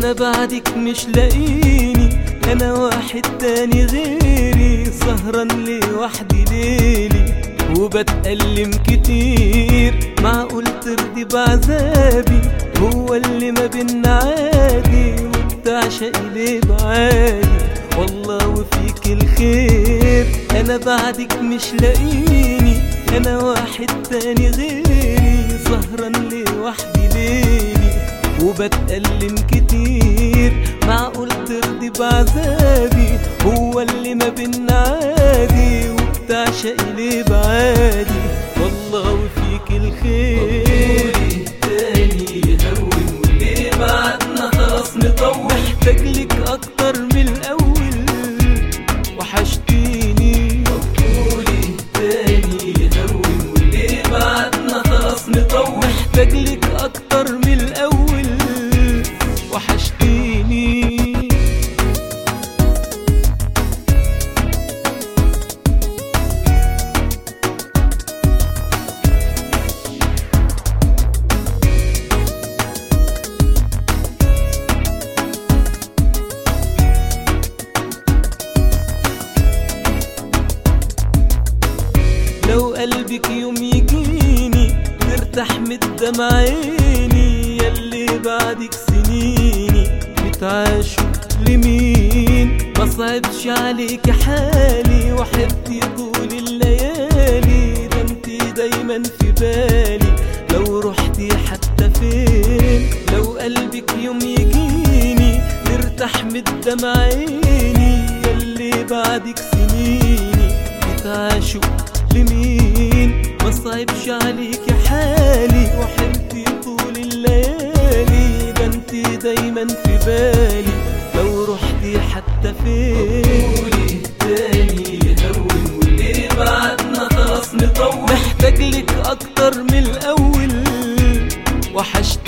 انا بعدك مش لاقيني انا واحد تاني غيري سهران لوحدي ليلي وبتألم كتير معقول ترضي بعذابي هو اللي ما بينا عادي وبتعشقي ليه بعادي والله وفيك الخير انا بعدك مش لاقيني انا واحد تاني غيري سهران لوحدي ليلي وبتألم كتير معقول ترضي بعذابي هو اللي ما بينا عادي وبتعشقي ليه بعادي والله وفيك الخير تاني هون وليه بعدنا خلاص نطول محتاج لك اكتر من الاول وحشتيني قولي تاني هون وليه بعدنا خلاص نطول محتاج لك اكتر من الاول وحشتيني لو قلبك يوم يجيني ترتاح من دمع عيني ياللي بعدك سنيني بتعاشوا لمين ما صعبش عليك حالي وحبتي طول الليالي ده انتي دايما في بالي لو رحتي حتى فين لو قلبك يوم يجيني ترتاح من دمع عيني ياللي بعدك سنيني بتعاشوا لمين ما صعبش عليك حالي وحبتي طول الليالي ده انتي دايما في بالي لو رحتي حتى فين تاني هون وليه بعدنا خلاص نطول محتاج لك اكتر من الاول وحشتي